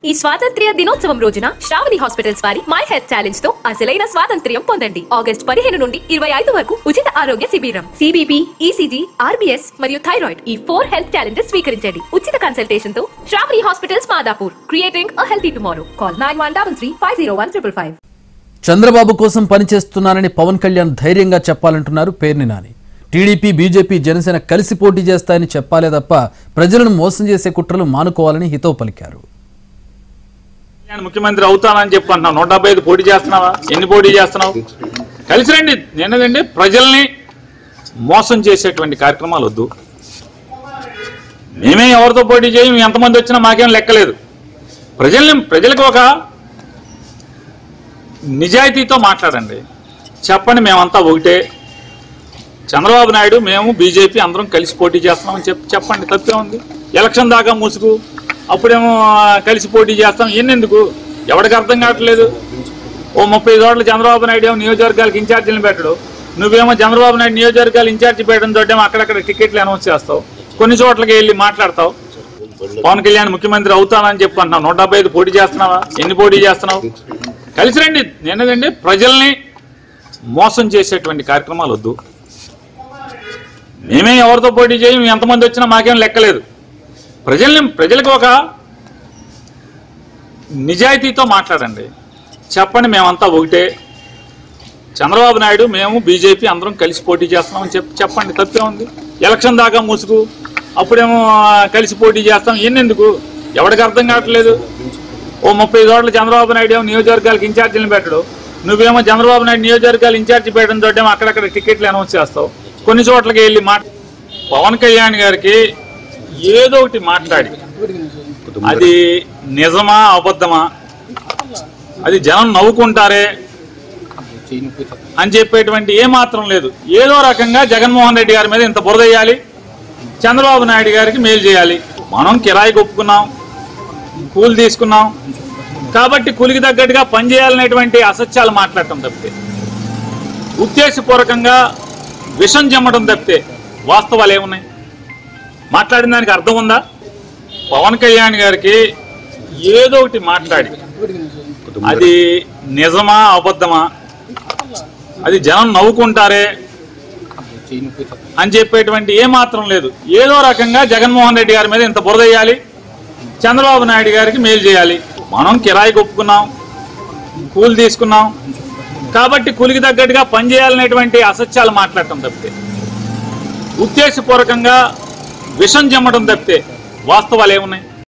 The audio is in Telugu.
ఈ స్వాతంత్ర్య దినోత్సవం రోజున శ్రావణి హాస్పిటల్స్ వారి మై హెల్త్ ఛాలెంజ్ తో అసలైన స్వాతంత్ర్యం పొందండి ఆగస్ట్ పదిహేను నుండి ఇరవై ఐదు వరకు ఉచిత ఆరోగ్య శిబిరం సిబిపి ఈసీజీ ఆర్బీఎస్ మరియు థైరాయిడ్ ఈ ఫోర్ హెల్త్ ఛాలెంజెస్ స్వీకరించండి ఉచిత కన్సల్టేషన్ తో Sravani hospitals Madhapur creating a healthy tomorrow call nine one double three five zero one triple five Chandrababu కోసం పనిచేస్తున్నానని పవన్ కళ్యాణ్ ధైర్యంగా చెప్పాలంటున్నారు పేర్ని నాని టీడీపీ బీజేపీ జనసేన కలిసి పోటీ చేస్తాయని చెప్పాలే తప్ప ప్రజలను మోసం చేసే కుట్రలు మానుకోవాలని హితవు పలికారు నేను ముఖ్యమంత్రి అవుతానని చెప్పి అంటున్నావు నూట డెబ్బై ఐదు పోటీ చేస్తున్నావా ఎన్ని పోటీ చేస్తున్నావు కలిసి రండి నేనేదండి ప్రజల్ని మోసం చేసేటువంటి కార్యక్రమాలు వద్దు మేమే ఎవరితో పోటీ చేయం ఎంతమంది వచ్చినా మాకేం లెక్కలేదు ప్రజల్ని ప్రజలకు ఒక నిజాయితీతో మాట్లాడండి చెప్పండి మేమంతా ఒకటే చంద్రబాబు నాయుడు మేము బీజేపీ అందరం కలిసి పోటీ చేస్తున్నామని చెప్పి చెప్పండి తప్పే ఉంది ఎలక్షన్ దాకా ముసుగు అప్పుడేమో ఆ, కలిసి పోటీ చేస్తాం ఎన్నెందుకు ఎవరికి అర్థం కావట్లేదు ఓ ముప్పై చోట్ల చంద్రబాబు నాయుడు ఏమో నియోజకవర్గాలకు ఇన్ఛార్జీలు పెట్టడు నువ్వేమో చంద్రబాబు నాయుడు నియోజకవర్గాలు ఇన్ఛార్జి పెట్టడం తోటి ఏమో అక్కడక్కడ టికెట్లు అనౌన్స్ చేస్తావు కొన్ని చోట్లకి వెళ్ళి మాట్లాడతావు పవన్ కళ్యాణ్ ముఖ్యమంత్రి అవుతానని చెప్పి అంటున్నావు నూట డెబ్బై ఐదు పోటీ చేస్తున్నావా ఎన్ని పోటీ చేస్తున్నావు కలిసి రండి నేనేదండి ప్రజల్ని మోసం చేసేటువంటి కార్యక్రమాలు వద్దు మేమే ఎవరితో పోటీ చేయం ఎంతమంది వచ్చినా మాకేం లెక్కలేదు ప్రజల్ని ప్రజలకు ఒక నిజాయితీతో మాట్లాడండి చెప్పండి మేమంతా ఒకటే చంద్రబాబు నాయుడు మేము బీజేపీ అందరం కలిసి పోటీ చేస్తున్నామని చెప్పి చెప్పండి తప్పే ఉంది ఎలక్షన్ దాకా ముసుగు అప్పుడేమో ఆ, కలిసి పోటీ చేస్తాం ఎన్నెందుకు ఎవరికి అర్థం కావట్లేదు ఓ ముప్పై చోట్ల చంద్రబాబు నాయుడు ఏమో నియోజకవర్గాలకు ఇన్ఛార్జీలు పెట్టడు నువ్వేమో చంద్రబాబు నాయుడు నియోజకవర్గాలు ఇన్ఛార్జి పెట్టడం తోటి ఏమో అక్కడక్కడ టికెట్లు అనౌన్స్ చేస్తావు కొన్ని చోట్లకి వెళ్ళి మాట పవన్ కళ్యాణ్ గారికి ఏదో ఒకటి మాట్లాడి అది నిజమా అబద్ధమా అది జనం నవ్వుకుంటారే అని చెప్పేటువంటి ఏ మాత్రం లేదు ఏదో రకంగా జగన్మోహన్ రెడ్డి గారి మీద ఇంత బురద వేయాలి చంద్రబాబు నాయుడు గారికి మేలు చేయాలి మనం కిరాయికి ఒప్పుకున్నాం కూలి తీసుకున్నాం కాబట్టి కూలికి తగ్గట్టుగా పనిచేయాలనేటువంటి అసత్యాలు మాట్లాడటం తప్పితే ఉద్దేశపూర్వకంగా విషం జమ్మడం తప్పితే వాస్తవాలు ఏమున్నాయి మాట్లాడిన దానికి అర్థం ఉందా పవన్ కళ్యాణ్ గారికి ఏదో ఒకటి మాట్లాడి అది నిజమా అబద్ధమా అది జనం నవ్వుకుంటారే అని చెప్పేటువంటి ఏ మాత్రం లేదు ఏదో రకంగా జగన్మోహన్ రెడ్డి గారి మీద ఇంత బురద వేయాలి చంద్రబాబు నాయుడు గారికి మేలు చేయాలి మనం కిరాయికి ఒప్పుకున్నాం కూలి తీసుకున్నాం కాబట్టి కూలికి తగ్గట్టుగా పనిచేయాలనేటువంటి అసత్యాలు మాట్లాడటం తప్పితే ఉద్దేశపూర్వకంగా విషం జమ్మడం తప్పితే వాస్తవాలు ఏమున్నాయి